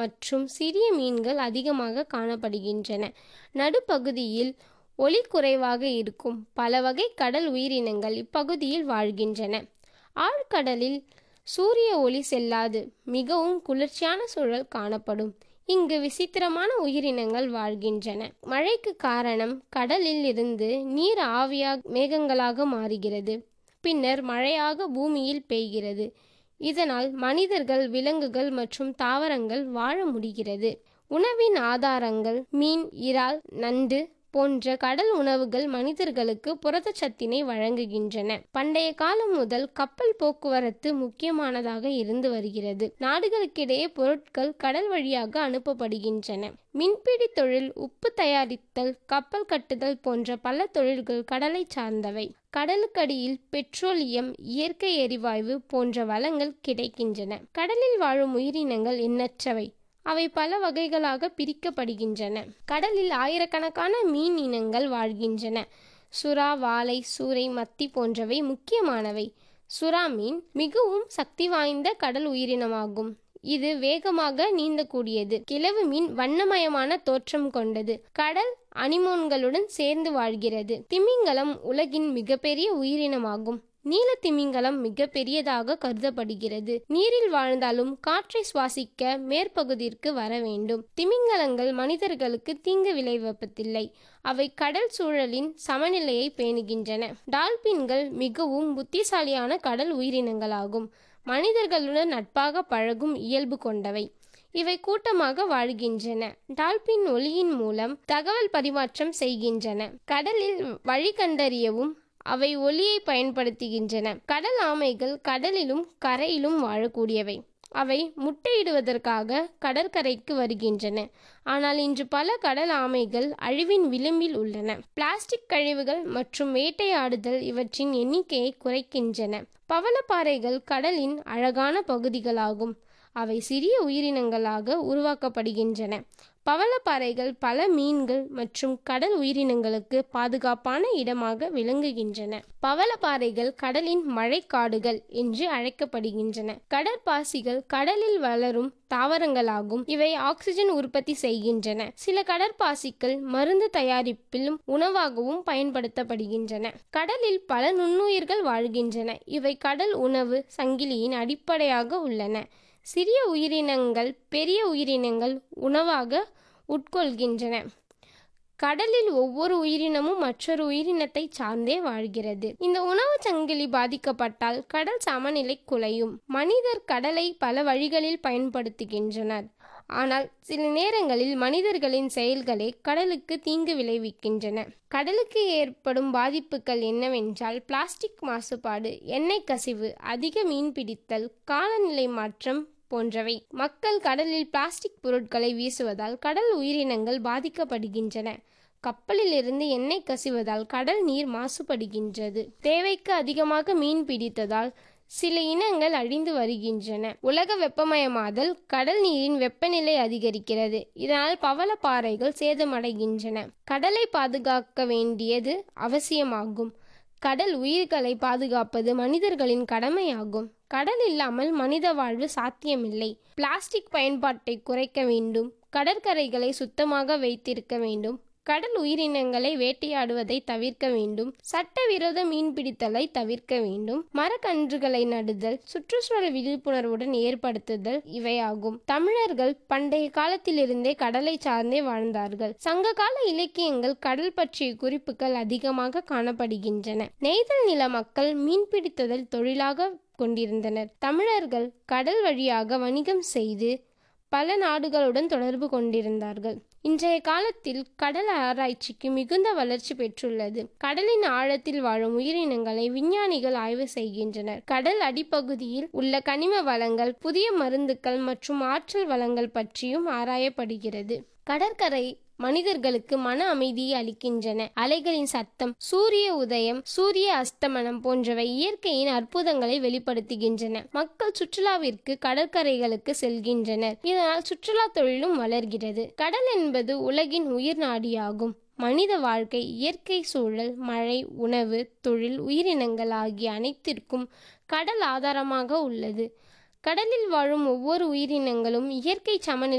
மற்றும் சிறிய மீன்கள் அதிகமாக காணப்படுகின்றன நடுப்பகுதியில் ஒளி குறைவாக இருக்கும் பல வகை கடல் உயிரினங்கள் இப்பகுதியில் வாழ்கின்றன ஆழ்கடலில் சூரிய ஒளி செல்லாது மிகவும் குளிர்ச்சியான சூழல் காணப்படும் இங்கு விசித்திரமான உயிரினங்கள் வாழ்கின்றன மழைக்கு காரணம் கடலில் இருந்து நீர் ஆவியாக மேகங்களாக மாறுகிறது பின்னர் மழையாக பூமியில் பெய்கிறது இதனால் மனிதர்கள் விலங்குகள் மற்றும் தாவரங்கள் வாழ முடிகிறது உணவின் ஆதாரங்கள் மீன் இறால் நண்டு போன்ற கடல் உணவுகள் மனிதர்களுக்கு புரதச்சத்தினை வழங்குகின்றன பண்டைய காலம் முதல் கப்பல் போக்குவரத்து முக்கியமானதாக இருந்து வருகிறது நாடுகளுக்கிடையே பொருட்கள் கடல் வழியாக அனுப்பப்படுகின்றன மின்பிடி தொழில் உப்பு தயாரித்தல் கப்பல் கட்டுதல் போன்ற பல தொழில்கள் கடலை சார்ந்தவை கடலுக்கடியில் பெட்ரோலியம் இயற்கை எரிவாயு போன்ற வளங்கள் கிடைக்கின்றன கடலில் வாழும் உயிரினங்கள் எண்ணற்றவை அவை பல வகைகளாக பிரிக்கப்படுகின்றன கடலில் ஆயிரக்கணக்கான மீன் இனங்கள் வாழ்கின்றன சுறா வாளை சூறை மத்தி போன்றவை முக்கியமானவை சுறா மீன் மிகவும் சக்தி வாய்ந்த கடல் உயிரினமாகும் இது வேகமாக நீந்தக்கூடியது கிழவு மீன் வண்ணமயமான தோற்றம் கொண்டது கடல் அனிமோன்களுடன் சேர்ந்து வாழ்கிறது திமிங்கலம் உலகின் மிகப்பெரிய உயிரினமாகும் நீல திமிங்கலம் மிக பெரியதாக கருதப்படுகிறது நீரில் வாழ்ந்தாலும் காற்றை சுவாசிக்க மேற்பகுதிற்கு வர வேண்டும் திமிங்கலங்கள் மனிதர்களுக்கு தீங்கு விளைவிப்பதில்லை அவை கடல் சூழலின் சமநிலையை பேணுகின்றன டால்பின்கள் மிகவும் புத்திசாலியான கடல் உயிரினங்களாகும் மனிதர்களுடன் நட்பாக பழகும் இயல்பு கொண்டவை இவை கூட்டமாக வாழ்கின்றன டால்பின் ஒளியின் மூலம் தகவல் பரிமாற்றம் செய்கின்றன கடலில் வழி கண்டறியவும் அவை ஒளியை பயன்படுத்துகின்றன கடல் ஆமைகள் கடலிலும் கரையிலும் வாழக்கூடியவை அவை முட்டையிடுவதற்காக கடற்கரைக்கு வருகின்றன ஆனால் இன்று பல கடல் ஆமைகள் அழிவின் விளிம்பில் உள்ளன பிளாஸ்டிக் கழிவுகள் மற்றும் வேட்டையாடுதல் இவற்றின் எண்ணிக்கையை குறைக்கின்றன பவளப்பாறைகள் கடலின் அழகான பகுதிகளாகும் அவை சிறிய உயிரினங்களாக உருவாக்கப்படுகின்றன பவளப்பாறைகள் பல மீன்கள் மற்றும் கடல் உயிரினங்களுக்கு பாதுகாப்பான இடமாக விளங்குகின்றன பவளப்பாறைகள் கடலின் மழைக்காடுகள் என்று அழைக்கப்படுகின்றன கடற்பாசிகள் கடலில் வளரும் தாவரங்களாகும் இவை ஆக்சிஜன் உற்பத்தி செய்கின்றன சில கடற்பாசிகள் மருந்து தயாரிப்பிலும் உணவாகவும் பயன்படுத்தப்படுகின்றன கடலில் பல நுண்ணுயிர்கள் வாழ்கின்றன இவை கடல் உணவு சங்கிலியின் அடிப்படையாக உள்ளன சிறிய உயிரினங்கள் பெரிய உயிரினங்கள் உணவாக உட்கொள்கின்றன கடலில் ஒவ்வொரு உயிரினமும் மற்றொரு உயிரினத்தை சார்ந்தே வாழ்கிறது இந்த உணவு சங்கிலி பாதிக்கப்பட்டால் கடல் சமநிலை குலையும் மனிதர் கடலை பல வழிகளில் பயன்படுத்துகின்றனர் ஆனால் சில நேரங்களில் மனிதர்களின் செயல்களே கடலுக்கு தீங்கு விளைவிக்கின்றன கடலுக்கு ஏற்படும் பாதிப்புகள் என்னவென்றால் பிளாஸ்டிக் மாசுபாடு எண்ணெய் கசிவு அதிக மீன் பிடித்தல் காலநிலை மாற்றம் போன்றவை மக்கள் கடலில் பிளாஸ்டிக் பொருட்களை வீசுவதால் கடல் உயிரினங்கள் பாதிக்கப்படுகின்றன கப்பலில் இருந்து எண்ணெய் கசிவதால் கடல் நீர் மாசுபடுகின்றது தேவைக்கு அதிகமாக மீன் பிடித்ததால் சில இனங்கள் அழிந்து வருகின்றன உலக வெப்பமயமாதல் கடல் நீரின் வெப்பநிலை அதிகரிக்கிறது இதனால் பவளப்பாறைகள் சேதமடைகின்றன கடலை பாதுகாக்க வேண்டியது அவசியமாகும் கடல் உயிர்களை பாதுகாப்பது மனிதர்களின் கடமையாகும் கடல் இல்லாமல் மனித வாழ்வு சாத்தியமில்லை பிளாஸ்டிக் பயன்பாட்டை குறைக்க வேண்டும் கடற்கரைகளை சுத்தமாக வைத்திருக்க வேண்டும் கடல் உயிரினங்களை வேட்டையாடுவதை தவிர்க்க வேண்டும் சட்டவிரோத மீன்பிடித்தலை தவிர்க்க வேண்டும் மரக்கன்றுகளை நடுதல் சுற்றுச்சூழல் விழிப்புணர்வுடன் ஏற்படுத்துதல் இவையாகும் தமிழர்கள் பண்டைய காலத்திலிருந்தே கடலை சார்ந்தே வாழ்ந்தார்கள் சங்ககால இலக்கியங்கள் கடல் பற்றிய குறிப்புகள் அதிகமாக காணப்படுகின்றன நெய்தல் நில மக்கள் மீன்பிடித்ததில் தொழிலாக கொண்டிருந்தனர் தமிழர்கள் கடல் வழியாக வணிகம் செய்து பல நாடுகளுடன் தொடர்பு கொண்டிருந்தார்கள் இன்றைய காலத்தில் கடல் ஆராய்ச்சிக்கு மிகுந்த வளர்ச்சி பெற்றுள்ளது கடலின் ஆழத்தில் வாழும் உயிரினங்களை விஞ்ஞானிகள் ஆய்வு செய்கின்றனர் கடல் அடிப்பகுதியில் உள்ள கனிம வளங்கள் புதிய மருந்துகள் மற்றும் ஆற்றல் வளங்கள் பற்றியும் ஆராயப்படுகிறது கடற்கரை மனிதர்களுக்கு மன அமைதியை அளிக்கின்றன அலைகளின் சத்தம் சூரிய உதயம் சூரிய அஸ்தமனம் போன்றவை இயற்கையின் அற்புதங்களை வெளிப்படுத்துகின்றன மக்கள் சுற்றுலாவிற்கு கடற்கரைகளுக்கு செல்கின்றனர் இதனால் சுற்றுலா தொழிலும் வளர்கிறது கடல் என்பது உலகின் உயிர் நாடியாகும் மனித வாழ்க்கை இயற்கை சூழல் மழை உணவு தொழில் உயிரினங்கள் ஆகிய அனைத்திற்கும் கடல் ஆதாரமாக உள்ளது கடலில் வாழும் ஒவ்வொரு உயிரினங்களும் இயற்கை சமநிலை